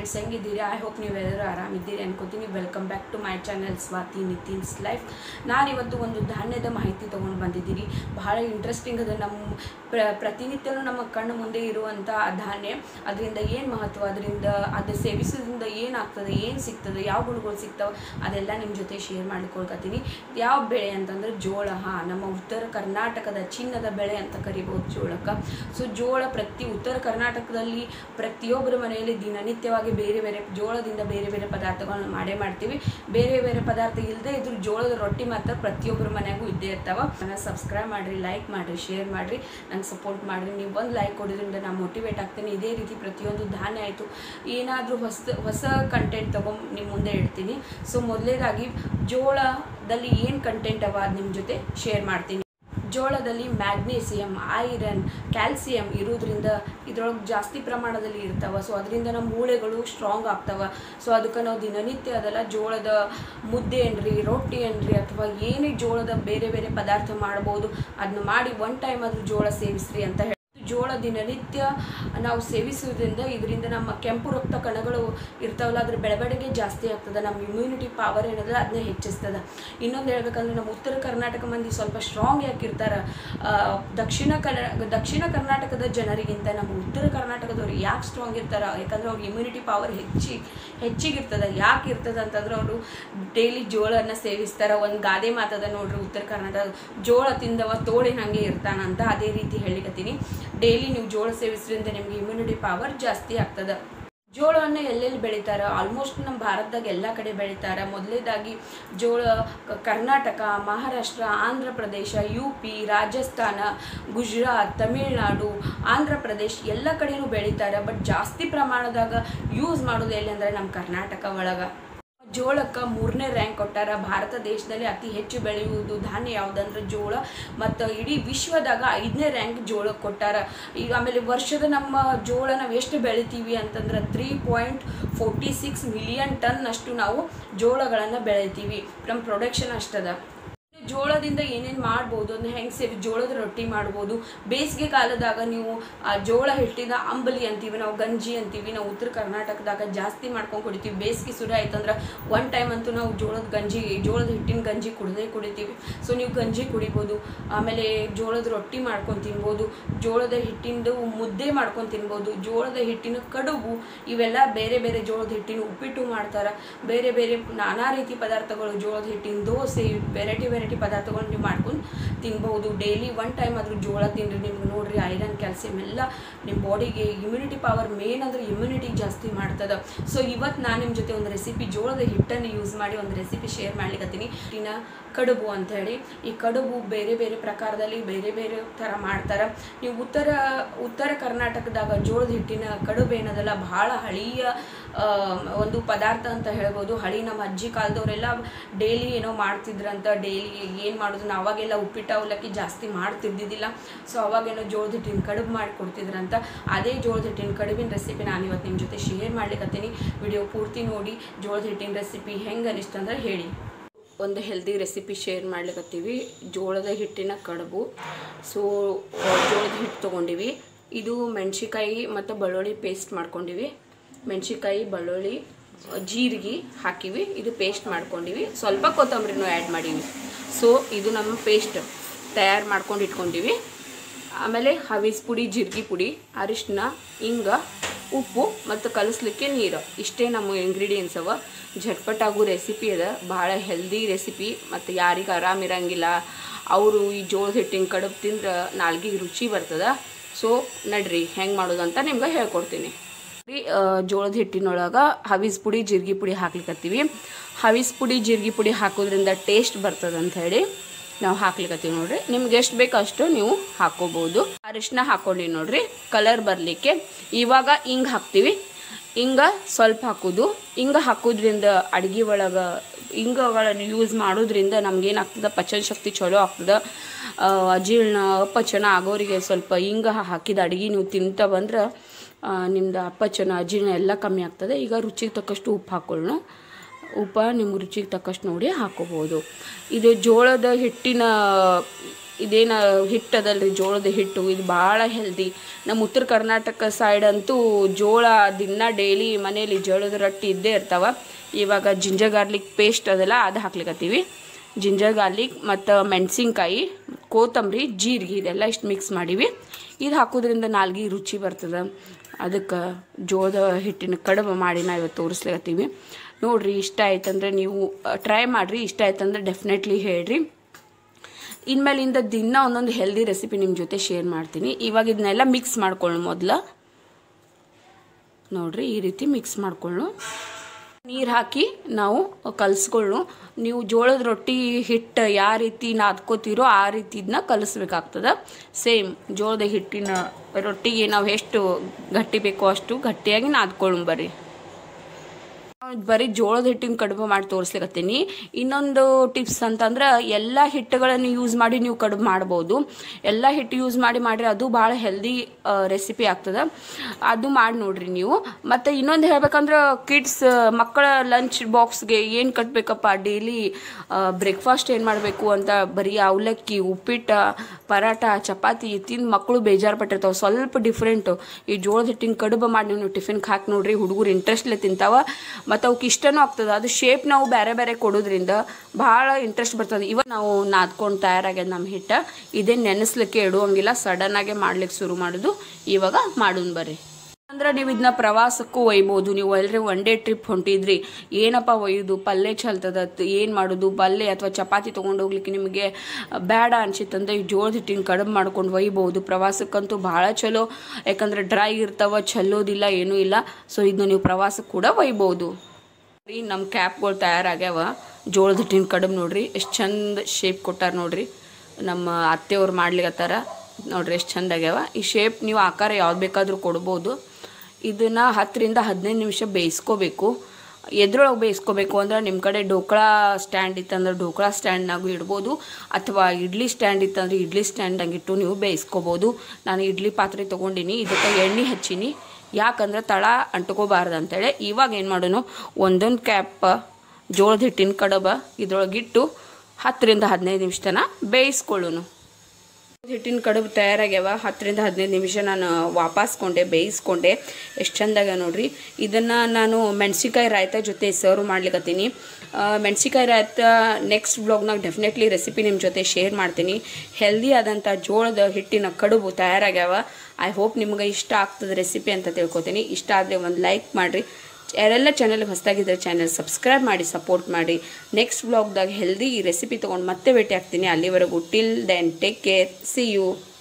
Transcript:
friends ಹೆಂಗಿದ್ದೀರಿ I hope ನೀವೆಲ್ಲರೂ ಆರಾಮಿದ್ದೀರಿ ಅನ್ಕೋತೀನಿ welcome back to my channel Swathi Nitin's life ನಾನಿವತ್ತು ಒಂದು ಧಾನ್ಯದ ಮಾಹಿತಿ ತೊಗೊಂಡು ಬಂದಿದ್ದೀನಿ ಬಹಳ ಇಂಟ್ರೆಸ್ಟಿಂಗ್ ಅದು ನಮ್ಮ ಪ್ರ ಪ್ರತಿನಿತ್ಯನೂ ನಮ್ಮ ಕಣ್ಣು ಮುಂದೆ ಇರುವಂಥ ಆ ಧಾನ್ಯ ಅದರಿಂದ ಏನು ಮಹತ್ವ ಅದರಿಂದ ಅದು ಸೇವಿಸೋದ್ರಿಂದ ಏನಾಗ್ತದೆ ಏನು ಸಿಗ್ತದೆ ಯಾವ ಗುಣಗಳು ಸಿಗ್ತವೆ ಅದೆಲ್ಲ ನಿಮ್ಮ ಜೊತೆ ಶೇರ್ ಮಾಡ್ಕೊಳ್ಕತ್ತೀನಿ ಯಾವ ಬೆಳೆ ಅಂತಂದ್ರೆ ಜೋಳ ಹಾಂ ನಮ್ಮ ಉತ್ತರ ಕರ್ನಾಟಕದ ಚಿನ್ನದ ಬೆಳೆ ಅಂತ ಕರಿಬೋದು ಜೋಳಕ್ಕೆ ಸೊ ಜೋಳ ಪ್ರತಿ ಉತ್ತರ ಕರ್ನಾಟಕದಲ್ಲಿ ಪ್ರತಿಯೊಬ್ಬರ ಮನೆಯಲ್ಲಿ ದಿನನಿತ್ಯವಾಗಿ ಬೇರೆ ಬೇರೆ ಜೋಳದಿಂದ ಬೇರೆ ಬೇರೆ ಪದಾರ್ಥಗಳನ್ನ ಮಾಡೇ ಮಾಡ್ತೀವಿ ಬೇರೆ ಬೇರೆ ಪದಾರ್ಥ ಇಲ್ಲದೆ ಇದ್ರ ಜೋಳದ ರೊಟ್ಟಿ ಮಾತ್ರ ಪ್ರತಿಯೊಬ್ಬರ ಮನೆಯಾಗೂ ಇದ್ದೇ ಇರ್ತಾವ ನನ್ನ ಸಬ್ಸ್ಕ್ರೈಬ್ ಮಾಡಿರಿ ಲೈಕ್ ಮಾಡಿರಿ ಶೇರ್ ಮಾಡಿರಿ ನಂಗೆ ಸಪೋರ್ಟ್ ಮಾಡಿರಿ ನೀವು ಒಂದು ಲೈಕ್ ಕೊಡೋದ್ರಿಂದ ನಾನು ಮೋಟಿವೇಟ್ ಆಗ್ತೀನಿ ಇದೇ ರೀತಿ ಪ್ರತಿಯೊಂದು ಧಾನ್ಯ ಆಯಿತು ಏನಾದರೂ ಹೊಸ ಹೊಸ ಕಂಟೆಂಟ್ ತೊಗೊಂಡು ನಿಮ್ಮ ಮುಂದೆ ಇಡ್ತೀನಿ ಸೊ ಮೊದಲೇದಾಗಿ ಜೋಳದಲ್ಲಿ ಏನು ಕಂಟೆಂಟ್ ಅವ ಅದು ನಿಮ್ಮ ಜೊತೆ ಶೇರ್ ಮಾಡ್ತೀನಿ ಜೋಳದಲ್ಲಿ ಮ್ಯಾಗ್ನೀಸಿಯಮ್ ಐರನ್ ಕ್ಯಾಲ್ಸಿಯಂ ಇರೋದ್ರಿಂದ ಇದ್ರೊಳಗೆ ಜಾಸ್ತಿ ಪ್ರಮಾಣದಲ್ಲಿ ಇರ್ತಾವ ಸೊ ಅದರಿಂದ ನಮ್ಮ ಮೂಳೆಗಳು ಸ್ಟ್ರಾಂಗ್ ಆಗ್ತಾವ ಸೊ ಅದಕ್ಕೆ ನಾವು ದಿನನಿತ್ಯ ಅದೆಲ್ಲ ಜೋಳದ ಮುದ್ದೆ ಏನ್ರಿ ರೊಟ್ಟಿ ಏನ್ರಿ ಅಥವಾ ಏನೇ ಜೋಳದ ಬೇರೆ ಬೇರೆ ಪದಾರ್ಥ ಮಾಡ್ಬೋದು ಅದನ್ನ ಮಾಡಿ ಒನ್ ಟೈಮ್ ಆದರೂ ಜೋಳ ಸೇವಿಸ್ರಿ ಅಂತ ಹೇಳಿ ಜೋಳ ದಿನನಿತ್ಯ ನಾವು ಸೇವಿಸುವುದರಿಂದ ಇದರಿಂದ ನಮ್ಮ ಕೆಂಪು ರಕ್ತ ಕಣಗಳು ಇರ್ತಾವಲ್ಲ ಅದ್ರ ಬೆಳವಣಿಗೆ ಜಾಸ್ತಿ ಆಗ್ತದೆ ನಮ್ಮ ಇಮ್ಯುನಿಟಿ ಪವರ್ ಏನದ ಅದನ್ನ ಹೆಚ್ಚಿಸ್ತದೆ ಇನ್ನೊಂದು ಹೇಳ್ಬೇಕಂದ್ರೆ ನಮ್ಮ ಉತ್ತರ ಕರ್ನಾಟಕ ಮಂದಿ ಸ್ವಲ್ಪ ಸ್ಟ್ರಾಂಗ್ ಯಾಕಿರ್ತಾರೆ ದಕ್ಷಿಣ ಕನ್ನಡ ದಕ್ಷಿಣ ಕರ್ನಾಟಕದ ಜನರಿಗಿಂತ ನಮ್ಮ ಉತ್ತರ ಕರ್ನಾಟಕದವ್ರು ಯಾಕೆ ಸ್ಟ್ರಾಂಗ್ ಇರ್ತಾರೆ ಯಾಕಂದ್ರೆ ಅವ್ರ ಇಮ್ಯುನಿಟಿ ಪವರ್ ಹೆಚ್ಚಿ ಹೆಚ್ಚಿಗಿರ್ತದೆ ಯಾಕೆ ಇರ್ತದೆ ಅಂತಂದ್ರೆ ಅವರು ಡೈಲಿ ಜೋಳನ ಸೇವಿಸ್ತಾರೆ ಒಂದು ಗಾದೆ ಮಾತದ ನೋಡ್ರಿ ಉತ್ತರ ಕರ್ನಾಟಕ ಜೋಳ ತಿಂದವ ತೋಳಿನ ಹಂಗೆ ಇರ್ತಾನಂತ ಅದೇ ರೀತಿ ಹೇಳಿಕತ್ತೀನಿ ಡೈಲಿ ನೀವು ಜೋಳ ಸೇವಿಸೋದ್ರಿಂದ ನಿಮಗೆ ಇಮ್ಯುನಿಟಿ ಪವರ್ ಜಾಸ್ತಿ ಆಗ್ತದೆ ಜೋಳವನ್ನು ಎಲ್ಲೆಲ್ಲಿ ಬೆಳಿತಾರೆ ಆಲ್ಮೋಸ್ಟ್ ನಮ್ಮ ಭಾರತದಾಗ ಎಲ್ಲ ಕಡೆ ಬೆಳಿತಾರೆ ಮೊದಲೇದಾಗಿ ಜೋಳ ಕ- ಕರ್ನಾಟಕ ಮಹಾರಾಷ್ಟ್ರ ಆಂಧ್ರ ಪ್ರದೇಶ ಯು ಪಿ ರಾಜಸ್ಥಾನ ಗುಜರಾತ್ ತಮಿಳ್ನಾಡು ಆಂಧ್ರ ಪ್ರದೇಶ್ ಎಲ್ಲ ಕಡೆನೂ ಬೆಳಿತಾರೆ ಬಟ್ ಜಾಸ್ತಿ ಪ್ರಮಾಣದಾಗ ಯೂಸ್ ಮಾಡೋದು ಎಲ್ಲಿ ಅಂದರೆ ನಮ್ಮ ಕರ್ನಾಟಕ ಒಳಗೆ ಜೋಳಕ್ಕೆ ಮೂರನೇ ರ್ಯಾಂಕ್ ಕೊಟ್ಟಾರ ಭಾರತ ದೇಶದಲ್ಲಿ ಅತಿ ಹೆಚ್ಚು ಬೆಳೆಯುವುದು ಧಾನ್ಯ ಯಾವುದಂದ್ರೆ ಜೋಳ ಮತ್ತು ಇಡೀ ವಿಶ್ವದಾಗ ಐದನೇ ರ್ಯಾಂಕ್ ಜೋಳಕ್ಕೆ ಕೊಟ್ಟಾರ ಈಗ ಆಮೇಲೆ ವರ್ಷದ ನಮ್ಮ ಜೋಳ ನಾವು ಎಷ್ಟು ಬೆಳಿತೀವಿ ಅಂತಂದ್ರೆ three point forty six million ton ಅಷ್ಟು ನಾವು ಜೋಳಗಳನ್ನು ಬೆಳಿತೀವಿ ನಮ್ಮ ಪ್ರೊಡಕ್ಷನ್ ಅಷ್ಟದ ಜೋಳದಿಂದ ಏನೇನು ಮಾಡ್ಬೋದು ಅಂದ್ರೆ ಹೆಂಗೆ ಸೇರಿ ಜೋಳದ ರೊಟ್ಟಿ ಮಾಡ್ಬೋದು ಬೇಸಿಗೆ ಕಾಲದಾಗ ನೀವು ಆ ಜೋಳ ಹಿಟ್ಟಿನ ಅಂಬಲಿ ಅಂತೀವಿ ನಾವು ಗಂಜಿ ಅಂತೀವಿ ನಾವು ಉತ್ತರ ಕರ್ನಾಟಕದಾಗ ಜಾಸ್ತಿ ಮಾಡ್ಕೊಂಡು ಕುಡಿತೀವಿ ಬೇಸಿಗೆ ಶುರು ಆಯ್ತಂದ್ರೆ ಒನ್ ಟೈಮ್ ಅಂತೂ ನಾವು ಜೋಳದ ಗಂಜಿ ಜೋಳದ ಹಿಟ್ಟಿನ ಗಂಜಿ ಕುಡ್ದೇ ಕುಡಿತೀವಿ ಸೊ ನೀವು ಗಂಜಿ ಕುಡಿಬೋದು ಆಮೇಲೆ ಜೋಳದ ರೊಟ್ಟಿ ಮಾಡ್ಕೊಂಡು ತಿನ್ಬೋದು ಜೋಳದ ಹಿಟ್ಟಿಂದು ಮುದ್ದೆ ಮಾಡ್ಕೊಂಡು ತಿನ್ಬೋದು ಜೋಳದ ಹಿಟ್ಟಿನ ಕಡುಬು ಇವೆಲ್ಲ ಬೇರೆ ಬೇರೆ ಜೋಳದ ಹಿಟ್ಟಿನ ಉಪ್ಪಿಟ್ಟು ಮಾಡ್ತಾರೆ ಬೇರೆ ಬೇರೆ ನಾನಾ ರೀತಿ ಪದಾರ್ಥಗಳು ಜೋಳದ ಹಿಟ್ಟಿನ ದೋಸೆ ವೆರೈಟಿ ವೆರೈಟಿ ಪದಾರ್ಥಗಳು ನೀವು ಮಾಡ್ಕೊಂಡು ತಿನ್ಬಹುದು ಡೈಲಿ ಒನ್ ಟೈಮ್ ಆದರೂ ಜೋಳ ತಿನ್ರಿ ನಿಮ್ಗೆ ನೋಡ್ರಿ ಐರನ್ ಕ್ಯಾಲ್ಸಿಯಂ ಎಲ್ಲ ನಿಮ್ಮ ಬಾಡಿಗೆ ಇಮ್ಯುನಿಟಿ ಪವರ್ ಮೇನ್ ಅಂದ್ರೆ ಇಮ್ಯುನಿಟಿ ಜಾಸ್ತಿ ಮಾಡ್ತದೆ ಸೊ ಇವತ್ತು ನಾನು ನಿಮ್ಮ ಜೊತೆ ಒಂದು ರೆಸಿಪಿ ಜೋಳದ ಹಿಟ್ಟನ್ನು ಯೂಸ್ ಮಾಡಿ ಒಂದು ರೆಸಿಪಿ ಶೇರ್ ಮಾಡ್ಲಿಕ್ಕತ್ತೀನಿ ಹಿಟ್ಟಿನ ಕಡುಬು ಅಂತ ಹೇಳಿ ಈ ಕಡುಬು ಬೇರೆ ಬೇರೆ ಪ್ರಕಾರದಲ್ಲಿ ಬೇರೆ ಬೇರೆ ಥರ ಮಾಡ್ತಾರೆ ನೀವು ಉತ್ತರ ಉತ್ತರ ಕರ್ನಾಟಕದಾಗ ಜೋಳದ ಹಿಟ್ಟಿನ ಕಡುಬು ಏನದಲ್ಲ ಭಾಳ ಹಳೆಯ ಆ, ಒಂದು ಪದಾರ್ಥ ಅಂತ ಹೇಳ್ಬೋದು ಹಳಿ ನಮ್ಮ ಅಜ್ಜಿ ಕಾಲದವರೆಲ್ಲ ಡೈಲಿ ಏನೋ ಮಾಡ್ತಿದ್ರಂತ ಡೈಲಿ ಏನು ಮಾಡೋದು ನಾವು ಅವಾಗೆಲ್ಲ ಉಪ್ಪಿಟ್ಟು ಅವಲಕ್ಕಿ ಜಾಸ್ತಿ ಮಾಡ್ತಿದ್ದಿದ್ದಿಲ್ಲ ಸೊ ಅವಾಗೇನೋ ಜೋಳದ ಹಿಟ್ಟಿನ ಕಡುಬು ಮಾಡಿ ಕೊಡ್ತಿದ್ರಂತ ಅದೇ ಜೋಳದ ಹಿಟ್ಟಿನ ಕಡುಬಿನ ರೆಸಿಪಿ ನಾನು ಇವತ್ತು ನಿಮ್ಮ ಜೊತೆ ಶೇರ್ ಮಾಡ್ಲಿಕ್ಕತ್ತೀನಿ ವಿಡಿಯೋ ಪೂರ್ತಿ ನೋಡಿ ಜೋಳದ ಹಿಟ್ಟಿನ ರೆಸಿಪಿ ಹೆಂಗೆ ಅನಿಸ್ತು ಅಂದ್ರೆ ಹೇಳಿ ಒಂದು ಹೆಲ್ದಿ ರೆಸಿಪಿ ಶೇರ್ ಮಾಡ್ಲಿಕತ್ತೀವಿ ಜೋಳದ ಹಿಟ್ಟಿನ ಕಡುಬು ಸೊ ಜೋಳದ ಹಿಟ್ಟು ತೊಗೊಂಡಿವಿ ಇದು ಮೆಣಸಿಕಾಯಿ ಮತ್ತು ಬೆಳ್ಳುಳ್ಳಿ ಪೇಸ್ಟ್ ಮಾಡ್ಕೊಂಡಿವಿ ಮೆಣಸಿಕಾಯಿ ಬೆಳ್ಳುಳ್ಳಿ ಜೀರಿಗೆ ಹಾಕಿವಿ ಇದು ಪೇಸ್ಟ್ ಮಾಡ್ಕೊಂಡಿವಿ ಸ್ವಲ್ಪ ಕೊತ್ತಂಬರಿನೂ ಆ್ಯಡ್ ಮಾಡೀವಿ ಸೊ ಇದು ನಮ್ಮ ಪೇಸ್ಟ್ ತಯಾರು ಮಾಡ್ಕೊಂಡು ಇಟ್ಕೊಂಡಿವಿ ಆಮೇಲೆ ಹವಿಸ್ ಪುಡಿ ಜೀರಿಗೆ ಪುಡಿ ಅರಿಶಿನ ಹಿಂಗ ಉಪ್ಪು ಮತ್ತು ಕಲಿಸ್ಲಿಕ್ಕೆ ನೀರು ಇಷ್ಟೇ ನಮ್ಮ ಇಂಗ್ರೀಡಿಯೆಂಟ್ಸ್ ಅವ ಝಟ್ಪಟ್ ಆಗೋ ರೆಸಿಪಿ ಅದ ಭಾಳ ಹೆಲ್ದಿ ರೆಸಿಪಿ ಮತ್ತು ಯಾರಿಗೆ ಆರಾಮಿರಂಗಿಲ್ಲ ಅವರು ಈ ಜೋಳದ ಹಿಟ್ಟಿನ ಕಡುಬು ತಿಂದ್ರೆ ನಾಲ್ಗಿಗೆ ರುಚಿ ಬರ್ತದೆ ಸೊ ನಡ್ರಿ ಹೆಂಗೆ ಮಾಡೋದು ಅಂತ ನಿಮ್ಗೆ ಹೇಳ್ಕೊಡ್ತೀನಿ ಈ, ಆ, ಜೋಳದ ಹಿಟ್ಟಿನೊಳಗೆ ಹವಿಸ್ ಪುಡಿ ಜೀರಿಗೆ ಪುಡಿ ಹಾಕ್ಲಿಕ್ಕತ್ತೀವಿ ಹವಿಸ್ ಪುಡಿ ಜೀರಿಗೆ ಪುಡಿ ಹಾಕೋದ್ರಿಂದ ಟೇಸ್ಟ್ ಬರ್ತದೆ ಅಂತ ಹೇಳಿ ನಾವು ಹಾಕ್ಲಿಕ್ಕತ್ತೀವಿ ನೋಡ್ರಿ ನಿಮ್ಗೆ ಎಷ್ಟು ಬೇಕು ಅಷ್ಟು ನೀವು ಹಾಕೋಬಹುದು ಅರಿಶಿನ ಹಾಕೊಂಡಿ ನೋಡ್ರಿ ಕಲರ್ ಬರಲಿಕ್ಕೆ ಇವಾಗ ಹಿಂಗೆ ಹಾಕ್ತೀವಿ ಹಿಂಗ ಸ್ವಲ್ಪ ಹಾಕೋದು ಹಿಂಗ ಹಾಕೋದ್ರಿಂದ ಅಡುಗೆ ಒಳಗೆ ಹಿಂಗಗಳನ್ನು ಯೂಸ್ ಮಾಡೋದ್ರಿಂದ ನಮ್ಗೇನಾಗ್ತದೆ ಪಚನ ಶಕ್ತಿ ಚಲೋ ಆಗ್ತದೆ ಆ, ಅಜೀರ್ಣ ಅಪಚನ ಆಗೋರಿಗೆ ಸ್ವಲ್ಪ ಹಿಂಗ ಹಾಕಿದ ಅಡುಗೆ ನೀವು ತಿಂತ ಬಂದ್ರೆ ನಿಮ್ದು ಅಪಚನ ಅಜೀರ್ಣ ಎಲ್ಲ ಕಮ್ಮಿ ಆಗ್ತದೆ ಈಗ ರುಚಿಗೆ ತಕ್ಕಷ್ಟು ಉಪ್ಪು ಹಾಕೊಳ್ಳೋಣ ಉಪ್ಪ ನಿಮ್ಮ ರುಚಿಗೆ ತಕ್ಕಷ್ಟು ನೋಡಿ ಹಾಕೋಬೋದು ಇದು ಜೋಳದ ಹಿಟ್ಟಿನ ಇದೇನು ಹಿಟ್ಟದಲ್ರಿ ಜೋಳದ ಹಿಟ್ಟು ಇದು ಭಾಳ ಹೆಲ್ದಿ ನಮ್ಮ ಉತ್ತರ ಕರ್ನಾಟಕ ಸೈಡ್ ಅಂತೂ ಜೋಳ ದಿನ ಡೈಲಿ ಮನೇಲಿ ಜೋಳದ ರೊಟ್ಟಿ ಇದ್ದೇ ಇರ್ತಾವ ಇವಾಗ ಜಿಂಜರ್ ಗಾರ್ಲಿಕ್ ಪೇಸ್ಟ್ ಅದೆಲ್ಲ ಅದು ಹಾಕ್ಲಿಕತ್ತೀವಿ ಜಿಂಜರ್ ಗಾರ್ಲಿಕ್ ಮತ್ತು ಮೆಣಸಿನ್ಕಾಯಿ ಕೊತ್ತಂಬರಿ ಜೀರಿಗೆ ಇದೆಲ್ಲ ಇಷ್ಟು ಮಿಕ್ಸ್ ಮಾಡೀವಿ ಇದು ಹಾಕೋದ್ರಿಂದ ನಾಲ್ಗೆ ರುಚಿ ಬರ್ತದೆ ಅದಕ್ಕೆ ಜೋಳದ ಹಿಟ್ಟಿನ ಕಡುಬು ಮಾಡಿ ನಾವು ಇವತ್ತು ತೋರಿಸ್ಲಿಕತ್ತೀವಿ ನೋಡಿರಿ ಇಷ್ಟ ಆಯ್ತಂದ್ರೆ ನೀವು ಟ್ರೈ ಮಾಡಿರಿ ಇಷ್ಟ ಆಯ್ತಂದ್ರೆ ಡೆಫಿನೆಟ್ಲಿ ಹೇಳ್ರಿ ಇನ್ಮೇಲಿಂದ ದಿನ ಒಂದೊಂದು ಹೆಲ್ದಿ ರೆಸಿಪಿ ನಿಮ್ಮ ಜೊತೆ ಶೇರ್ ಮಾಡ್ತೀನಿ ಇವಾಗ ಇದನ್ನೆಲ್ಲ ಮಿಕ್ಸ್ ಮಾಡ್ಕೊಳ್ಳು ಮೊದಲು ನೋಡ್ರಿ ಈ ರೀತಿ ಮಿಕ್ಸ್ ಮಾಡ್ಕೊಳ್ಳು ನೀರು ಹಾಕಿ ನಾವು ಕಲಿಸ್ಕೊಳ್ಳು ನೀವು ಜೋಳದ ರೊಟ್ಟಿ ಹಿಟ್ಟು ಯಾವ ರೀತಿ ನಾದ್ಕೋತೀರೋ ಆ ರೀತಿ ಇದನ್ನ ಕಲಿಸ್ಬೇಕಾಗ್ತದೆ ಸೇಮ್ ಜೋಳದ ಹಿಟ್ಟಿನ ರೊಟ್ಟಿಗೆ ನಾವು ಎಷ್ಟು ಗಟ್ಟಿ ಬೇಕೋ ಅಷ್ಟು ಗಟ್ಟಿಯಾಗಿ ನಾದ್ಕೊಳ್ಳು ಬರ್ರಿ ಬರೀ ಜೋಳದ ಹಿಟ್ಟಿನ ಕಡುಬು ಮಾಡಿ ತೋರಿಸ್ಲಿಕತ್ತೀನಿ ಇನ್ನೊಂದು ಟಿಪ್ಸ್ ಅಂತಂದ್ರೆ ಎಲ್ಲ ಹಿಟ್ಟುಗಳನ್ನು ಯೂಸ್ ಮಾಡಿ ನೀವು ಕಡುಬು ಮಾಡ್ಬೋದು ಎಲ್ಲ ಹಿಟ್ಟು ಯೂಸ್ ಮಾಡಿ ಮಾಡಿದ್ರೆ ಅದು ಭಾಳ ಹೆಲ್ದಿ ರೆಸಿಪಿ ಆಗ್ತದೆ ಅದು ಮಾಡಿ ನೋಡ್ರಿ ನೀವು ಮತ್ತು ಇನ್ನೊಂದು ಹೇಳ್ಬೇಕಂದ್ರೆ ಕಿಡ್ಸ್ ಮಕ್ಕಳ ಲಂಚ್ ಬಾಕ್ಸ್ಗೆ ಏನು ಕಟ್ಟಬೇಕಪ್ಪ ಡೈಲಿ ಬ್ರೇಕ್ಫಾಸ್ಟ್ ಏನು ಮಾಡಬೇಕು ಅಂತ ಬರೀ ಅವಲಕ್ಕಿ ಉಪ್ಪಿಟ್ಟು ಪರಾಟ ಚಪಾತಿ ತಿಂದು ಮಕ್ಕಳು ಬೇಜಾರು ಪಟ್ಟಿರ್ತಾವೆ ಸ್ವಲ್ಪ ಡಿಫ್ರೆಂಟು ಈ ಜೋಳದ ಹಿಟ್ಟಿನ ಕಡುಬು ಮಾಡಿ ನೀವು ಟಿಫಿನ್ಗೆ ಹಾಕಿ ನೋಡ್ರಿ ಹುಡುಗರು ಇಂಟ್ರೆಸ್ಟ್ಲೆ ತಿಂತಾವ ಮತ್ತು ಅವಕ್ಕೆ ಇಷ್ಟನೂ ಆಗ್ತದೆ ಅದು ಶೇಪ್ ನಾವು ಬೇರೆ ಬೇರೆ ಕೊಡೋದ್ರಿಂದ ಭಾಳ ಇಂಟ್ರೆಸ್ಟ್ ಬರ್ತದೆ ಇವಾಗ ನಾವು ನಾದ್ಕೊಂಡು ತಯಾರಾಗ್ಯದ ನಮ್ಮ ಹಿಟ್ಟು ಇದೇ ನೆನೆಸ್ಲಿಕ್ಕೆ ಇಡುವಂಗಿಲ್ಲ ಸಡನ್ನಾಗೆ ಮಾಡ್ಲಿಕ್ಕೆ ಶುರು ಮಾಡೋದು ಇವಾಗ ಮಾಡೋಣ ಬರ್ರಿ ಅಂದ್ರೆ ನೀವು ಇದನ್ನ ಪ್ರವಾಸಕ್ಕೂ ಒಯ್ಬೋದು ನೀವು ಎಲ್ಲರೂ ಒನ್ ಡೇ ಟ್ರಿಪ್ ಹೊಂಟಿದ್ರಿ ಏನಪ್ಪ ಒಯ್ಯೋದು ಪಲ್ಯ ಚಲ್ತದ ಏನು ಮಾಡೋದು ಪಲ್ಯ ಅಥವಾ ಚಪಾತಿ ತೊಗೊಂಡು ಹೋಗ್ಲಿಕ್ಕೆ ನಿಮಗೆ ಬೇಡ ಅನ್ಸಿತ್ತಂದ್ರೆ ಈ ಜೋಳದ ಹಿಟ್ಟಿನ ಕಡುಬು ಮಾಡ್ಕೊಂಡು ಒಯ್ಬೋದು ಪ್ರವಾಸಕ್ಕಂತೂ ಭಾಳ ಚಲೋ ಯಾಕಂದ್ರೆ ಡ್ರೈ ಇರ್ತಾವ ಚಲ್ಲೋದಿಲ್ಲ ಏನೂ ಇಲ್ಲ ಸೊ ಇದನ್ನ ನೀವು ಪ್ರವಾಸಕ್ಕೆ ಕೂಡ ಒಯ್ಬೋದು ರೀ ನಮ್ಮ ಕ್ಯಾಪ್ಗಳು ತಯಾರಾಗ್ಯಾವ ಜೋಳದ ಹಿಟ್ಟಿನ ಕಡುಬು ನೋಡ್ರಿ ಎಷ್ಟು ಚಂದ ಶೇಪ್ ಕೊಟ್ಟಾರ ನೋಡ್ರಿ ನಮ್ಮ ಅತ್ತೆಯವ್ರು ಮಾಡ್ಲಿಕತ್ತಾರ ನೋಡ್ರಿ ಎಷ್ಟು ಚಂದ ಆಗ್ಯಾವ ಈ ಶೇಪ್ ನೀವು ಆಕಾರ ಯಾವ್ದು ಬೇಕಾದರೂ ಕೊಡ್ಬೋದು ಇದನ್ನು ಹತ್ತರಿಂದ ಹದಿನೈದು ನಿಮಿಷ ಬೇಯಿಸ್ಕೋಬೇಕು ಎದ್ರೊಳಗೆ ಬೇಯಿಸ್ಕೋಬೇಕು ಅಂದ್ರೆ ನಿಮ್ಮ ಕಡೆ ಡೋಕ್ಳಾ ಸ್ಟ್ಯಾಂಡ್ ಇತ್ತಂದ್ರೆ ಡೋಕ್ಳಾ ಸ್ಟ್ಯಾಂಡ್ನಾಗೂ ಇಡ್ಬೋದು ಅಥವಾ ಇಡ್ಲಿ ಸ್ಟ್ಯಾಂಡ್ ಇತ್ತಂದ್ರೆ ಇಡ್ಲಿ ಸ್ಟ್ಯಾಂಡ್ನಾಗ ಇಟ್ಟು ನೀವು ಬೇಯಿಸ್ಕೋಬೋದು ನಾನು ಇಡ್ಲಿ ಪಾತ್ರೆ ತೊಗೊಂಡಿನಿ ಇದಕ್ಕೆ ಎಣ್ಣೆ ಹಚ್ಚೀನಿ ಯಾಕಂದ್ರೆ ತಳ ಅಂಟ್ಕೋಬಾರ್ದು ಅಂತೇಳಿ ಇವಾಗ ಏನು ಮಾಡೋನು ಒಂದೊಂದು ಕ್ಯಾಪ್ ಜೋಳದ ಹಿಟ್ಟಿನ ಕಡಬ ಇದ್ರೊಳಗಿಟ್ಟು ಹತ್ತರಿಂದ ಹದಿನೈದು ನಿಮಿಷ ತನಕ ಬೇಯಿಸ್ಕೊಳ್ಳೋನು ಹಿಟ್ಟಿನ ಕಡುಬು ತಯಾರಾಗ್ಯಾವ ಹತ್ತರಿಂದ ಹದಿನೈದು ನಿಮಿಷ ನಾನು ವಾಪಸ್ಕೊಂಡೆ ಬೇಯಿಸ್ಕೊಂಡೆ ಎಷ್ಟು ಚಂದಾಗ ನೋಡ್ರಿ ಇದನ್ನು ನಾನು ಮೆಣಸಿಕಾಯಿ ರಾಯ್ತ ಜೊತೆ ಸರ್ವ್ ಮಾಡ್ಲಿಕತ್ತೀನಿ ಮೆಣಸಿಕಾಯಿ ರಾಯ್ತ ನೆಕ್ಸ್ಟ್ ಬ್ಲಾಗ್ನಾಗ ಡೆಫಿನೆಟ್ಲಿ ರೆಸಿಪಿ ನಿಮ್ಮ ಜೊತೆ ಶೇರ್ ಮಾಡ್ತೀನಿ ಹೆಲ್ದಿ ಆದಂಥ ಜೋಳದ ಹಿಟ್ಟಿನ ಕಡುಬು ತಯಾರಾಗ್ಯಾವ ಐ ಹೋಪ್ ನಿಮ್ಗೆ ಇಷ್ಟ ಆಗ್ತದೆ ರೆಸಿಪಿ ಅಂತ ತಿಳ್ಕೊತೀನಿ ಇಷ್ಟ ಆದರೆ ಒಂದು ಲೈಕ್ ಮಾಡಿರಿ ಯಾರೆಲ್ಲ ಚಾನಲ್ಗೆ ಹೊಸದಾಗಿದ್ದರೆ ಚಾನಲ್ ಸಬ್ಸ್ಕ್ರೈಬ್ ಮಾಡಿ ಸಪೋರ್ಟ್ ಮಾಡಿ ನೆಕ್ಸ್ಟ್ ಬ್ಲಾಗ್ದಾಗ ಹೆಲ್ದಿ ರೆಸಿಪಿ ತೊಗೊಂಡು ಮತ್ತೆ ಭೇಟಿ ಆಗ್ತೀನಿ ಅಲ್ಲಿವರೆಗೂ till then take care see you